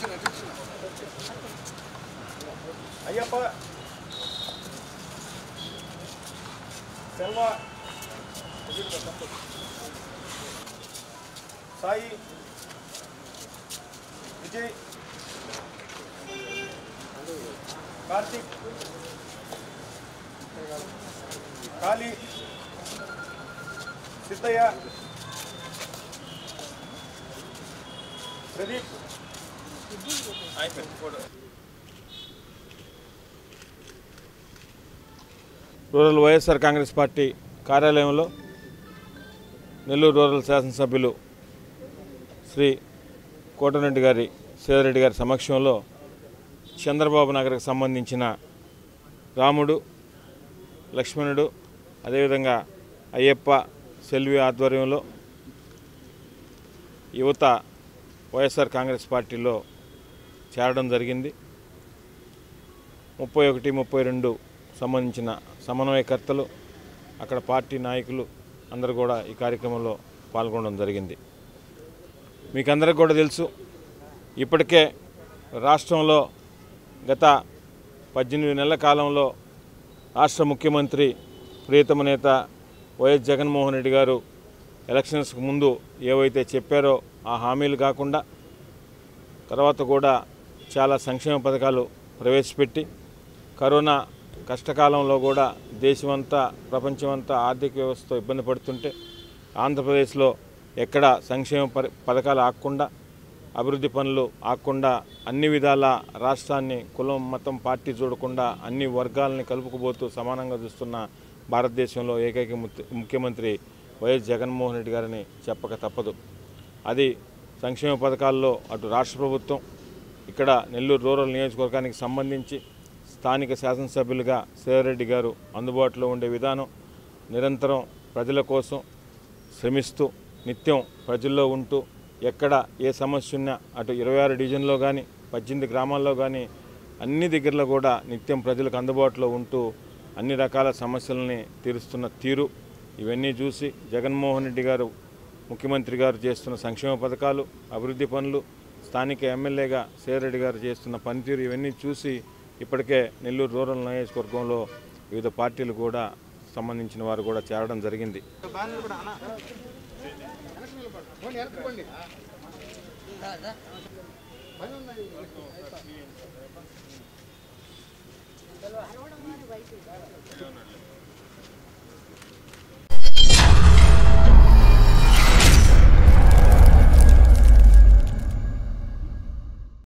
అయ్యప్ప సెల్వ సాయి విజయ్ కార్తీక్ కాళీ సిద్ధయ్య ప్రదీప్ అయిపోయింది photo rural YSR Congress party కార్యాలయంలో Nellore rural శాసనసభ్యులు శ్రీ కోటరెడ్డి గారి సేదరెడ్డి గారి సమక్షంలో చంద్రబాబు నగర్కి సంబంధించిన రాముడు లక్ష్మణుడు అదేవిధంగా అయ్యప్ప సెల్వి ఆధ్వర్యంలో యువత వైఎస్ఆర్ కాంగ్రెస్ పార్టీలో చేరడం జరిగింది ముప్పై ఒకటి ముప్పై రెండు సంబంధించిన సమన్వయకర్తలు అక్కడ పార్టీ నాయకులు అందరూ కూడా ఈ కార్యక్రమంలో పాల్గొనడం జరిగింది మీకు అందరికి కూడా తెలుసు ఇప్పటికే రాష్ట్రంలో గత పద్దెనిమిది నెలల కాలంలో రాష్ట్ర ముఖ్యమంత్రి ప్రియతమ నేత వైఎస్ జగన్మోహన్ రెడ్డి గారు ఎలక్షన్స్కి ముందు ఏవైతే చెప్పారో ఆ హామీలు కాకుండా తర్వాత కూడా చాలా సంక్షేమ పథకాలు ప్రవేశపెట్టి కరోనా కష్టకాలంలో కూడా దేశమంతా ప్రపంచమంతా ఆర్థిక వ్యవస్థతో ఇబ్బంది పడుతుంటే ఆంధ్రప్రదేశ్లో ఎక్కడ సంక్షేమ పరి పథకాలు ఆగకుండా అభివృద్ధి పనులు ఆగకుండా అన్ని విధాల రాష్ట్రాన్ని కులం మతం పార్టీ చూడకుండా అన్ని వర్గాలని కలుపుకుపోతూ సమానంగా చూస్తున్న భారతదేశంలో ఏకైక ముఖ్య- ముఖ్యమంత్రి వైఎస్ జగన్మోహన్ రెడ్డి గారిని చెప్పక తప్పదు అది సంక్షేమ పథకాల్లో అటు రాష్ట్ర ప్రభుత్వం ఇక్కడ నెల్లూరు రూరల్ నియోజకవర్గానికి సంబంధించి స్థానిక శాసనసభ్యులుగా సేరెడ్డి గారు అందుబాటులో ఉండే విధానం నిరంతరం ప్రజల కోసం శ్రమిస్తూ నిత్యం ప్రజల్లో ఉంటూ ఎక్కడ ఏ సమస్య ఉన్నా అటు ఇరవై ఆరు డివిజన్లో కానీ పద్దెనిమిది గ్రామాల్లో కానీ అన్ని దగ్గరలో కూడా నిత్యం ప్రజలకు అందుబాటులో ఉంటూ అన్ని రకాల సమస్యలని తీరుస్తున్న తీరు ఇవన్నీ చూసి జగన్మోహన్ రెడ్డి గారు ముఖ్యమంత్రి గారు చేస్తున్న సంక్షేమ పథకాలు అభివృద్ధి పనులు స్థానిక ఎమ్మెల్యేగా సేరెడ్డి గారు చేస్తున్న పనితీరు ఇవన్నీ చూసి ఇప్పటికే నెల్లూరు రూరల్ నియోజకవర్గంలో వివిధ పార్టీలు కూడా సంబంధించిన వారు కూడా చేరడం జరిగింది హలో